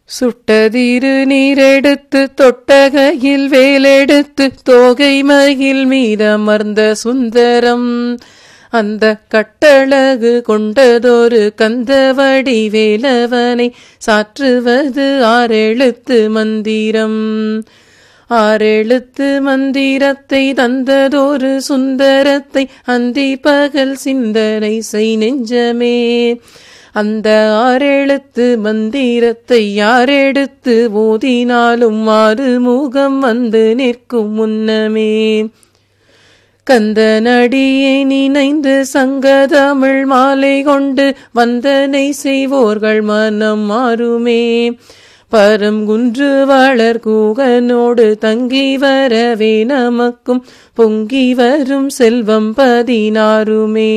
சுட்டதிரு நீரெடுத்து தொட்டகையில் வேலெடுத்து தோகை மகில் மீதமர்ந்த சுந்தரம் அந்த கட்டழகு கொண்டதொரு கந்தவடி வேலவனை சாற்றுவது ஆறெழுத்து மந்திரம் ஆறெழுத்து மந்திரத்தை தந்ததொரு சுந்தரத்தை அந்தி பகல் சிந்தனை செய் நெஞ்சமே அந்த ஆறெழுத்து மந்திரத்தை யாரெடுத்து ஓதினாலும் ஆறு முகம் வந்து நிற்கும் முன்னமே கந்தனடியை நினைந்து சங்கதமிழ் மாலை கொண்டு வந்தனை செய்வோர்கள் மனம் மாறுமே பரம் குன்று வளர் கூகனோடு தங்கி வரவே நமக்கும் பொங்கி வரும் செல்வம் பதினாறுமே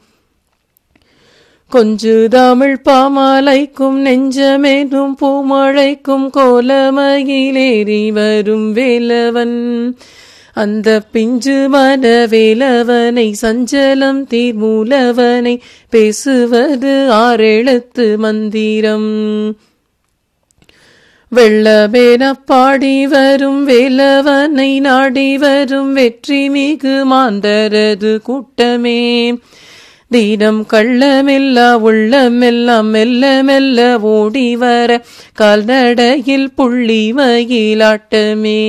கொஞ்சு தமிழ் பாமாலைக்கும் நெஞ்சமேனும் பூமழைக்கும் கோலமயிலேறி வரும் வேலவன் அந்த பிஞ்சு மன வேலவனை சஞ்சலம் தீர்மூலவனை பேசுவது ஆறெழுத்து மந்திரம் வெள்ளமேன பாடி வரும் வேலவனை நாடி வரும் வெற்றி மிகு மாந்தரது கூட்டமே தீனம் கள்ளமெல்லா உள்ளமெல்லாம் மெல்ல மெல்ல ஓடி வர கால்நடையில் புள்ளி மயிலாட்டமே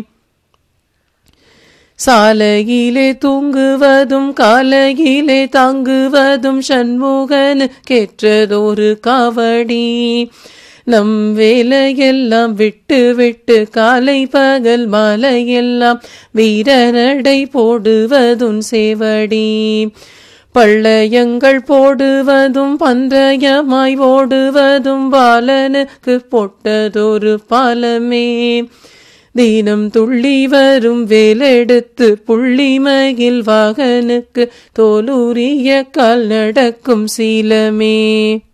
சாலையிலே தூங்குவதும் காலையிலே தாங்குவதும் சண்முகனு கேற்றதொரு காவடி நம் வேலையெல்லாம் விட்டு விட்டு காலை பகல் மாலையெல்லாம் வீரநடை போடுவதும் சேவடி பள்ளயங்கள் போடுவதும் பந்தயமாய் ஓடுவதும் பாலனுக்கு பொட்டதொரு பாலமே தீனம் துள்ளி வரும் வேலெடுத்து புள்ளி மகில் வாகனுக்கு தோலுரிய கால் நடக்கும் சீலமே